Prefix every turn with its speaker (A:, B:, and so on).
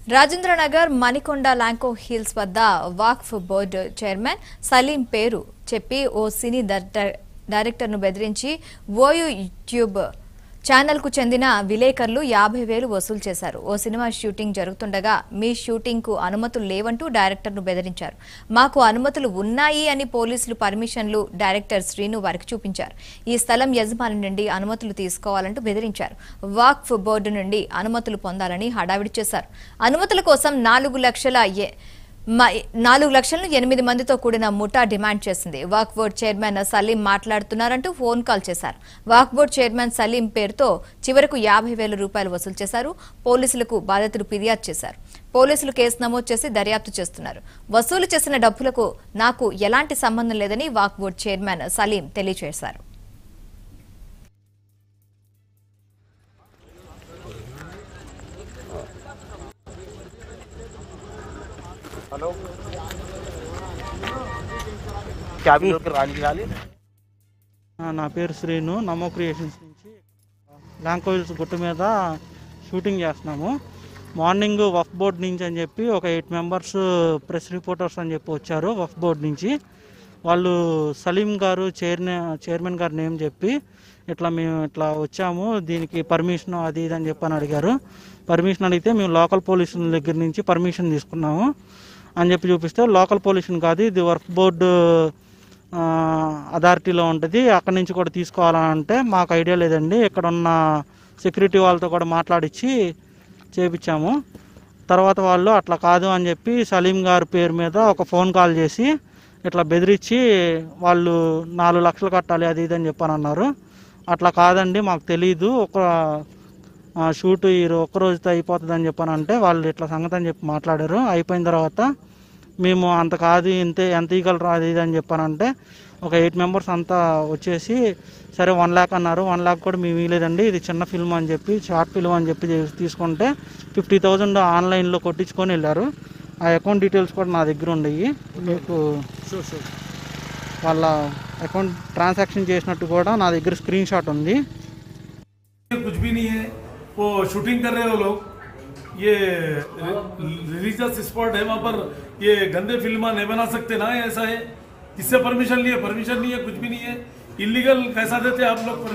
A: Rajendranagar Manikonda Lanco hills వద్ద Waqf board chairman Salim పేరు చెప్పి ఓ సినీ డైరెక్టర్- డైరెక్టర్ను బెదిరించి ఓయూ యూట్యూబ్ ఛానల్కు చెందిన విలేకరులు యాభై వేలు వసూలు చేశారు ఓ సినిమా షూటింగ్ జరుగుతుండగా మీ షూటింగ్కు అనుమతులు లేవంటూ డైరెక్టర్ను బెదిరించారు మాకు అనుమతులు ఉన్నాయి అని పోలీసులు పర్మిషన్లు డైరెక్టర్ శ్రీను వారికి చూపించారు ఈ స్థలం యజమాని నుండి అనుమతులు తీసుకోవాలంటూ బెదిరించారు వాక్ఫ్ బోర్డు నుండి అనుమతులు పొందాలని హడావిడి చేశారు అనుమతుల కోసం నాలుగు లక్షల ఎ- మ- నాలుగు లక్షలను ఎనిమిది మందితో కూడిన ముఠా డిమాండ్ చేసింది వాక్ బోర్డ్ చైర్మన్ సలీం మాట్లాడుతున్నారంటూ ఫోన్ కాల్ చేశారు వాక్ బోర్డ్ చైర్మన్ సలీం పేరుతో చివరకు యాభై వేల రూపాయలు వసూలు చేశారు పోలీసులకు బాధితులు ఫిర్యాదు చేశారు పోలీసులు కేసు నమోదు చేసి దర్యాప్తు చేస్తున్నారు వసూలు చేసిన డబ్బులకు నాకు ఎలాంటి సంబంధం లేదని వాక్ బోర్డ్ చైర్మన్ సలీం తెలియజేశారు
B: క్యాబిన్ లోకి రానికి రాలి
C: ఆ, నా పేరు శ్రీను నమో క్రియేషన్స్ నుంచి లాంకోవిల్స్ గుట్ట మీద షూటింగ్ చేస్తున్నాము మార్నింగ్ వఫ్ బోర్డ్ నుంచి అని చెప్పి ఒక ఎయిట్ మెంబర్స్ ప్రెస్ రిపోర్టర్స్ అని చెప్పి వచ్చారు వఫ్ బోర్డ్ నుంచి వాళ్ళు సలీం గారు చైర్మన్ చైర్మన్ గారి నేమ్ చెప్పి ఇట్లా మేము ఇట్లా వచ్చాము దీనికి పర్మిషన్ అది ఇది అని చెప్పని అడిగారు పర్మిషన్ అడిగితే మేము లోకల్ పోలీసుల దగ్గర నుంచి పర్మిషన్ తీసుకున్నాము అని చెప్పి చూపిస్తే లోకల్ పొల్యూషన్ కాదు ఇది వర్క్ బోర్డు ఆ, అథారిటీలో ఉంటుంది అక్కడి నుంచి కూడా తీసుకోవాలని అంటే మాకు ఐడియా లేదండి ఇక్కడ ఉన్న సెక్యూరిటీ వాళ్ళతో కూడా మాట్లాడించి చేపించాము తర్వాత వాళ్ళు అట్లా కాదు అని చెప్పి సలీం గారి పేరు మీద ఒక ఫోన్ కాల్ చేసి ఇట్లా బెదిరించి వాళ్ళు నాలుగు లక్షలు కట్టాలి అది ఇది అని చెప్పని అన్నారు అట్లా కాదండి మాకు తెలీదు ఒక ఆ, షూట్ ఈ రో- ఒక్క రోజుతో అయిపోతుంది అని చెప్పని అంటే వాళ్ళు ఇట్లా సంగతి అని చెప్పి మాట్లాడారు అయిపోయిన తర్వాత మేము అంత కాదు ఇంతే ఎంత ఇవ్వగలరు అది ఇది అని చెప్పానంటే ఒక ఎయిట్ మెంబర్స్ అంతా వచ్చేసి సరే వన్ ల్యాక్ అన్నారు వన్ ల్యాక్ కూడా మేము ఇవ్వలేదండి ఇది చిన్న ఫిల్మ్ అని చెప్పి షార్ట్ ఫిల్మ్ అని చెప్పి చేసి తీసుకుంటే ఫిఫ్టీ థౌజండ్ ఆన్లైన్లో కొట్టించుకొని వెళ్ళారు ఆ అకౌంట్ డీటెయిల్స్ కూడా నా దగ్గర ఉండయి మీకు వాళ్ళ అకౌంట్ ట్రాన్సాక్షన్ చేసినట్టు కూడా నా దగ్గర స్క్రీన్ షాట్ ఉంది
D: कुछ भी नहीं है वो शूटिंग कर रहे हो लोग ये रिलीजियस स्पॉट है वहां पर ये गंदे फिल्म नहीं बना सकते ना ऐसा है किससे परमिशन लिए परमिशन नहीं है कुछ भी नहीं है इलीगल कैसा देते आप लोग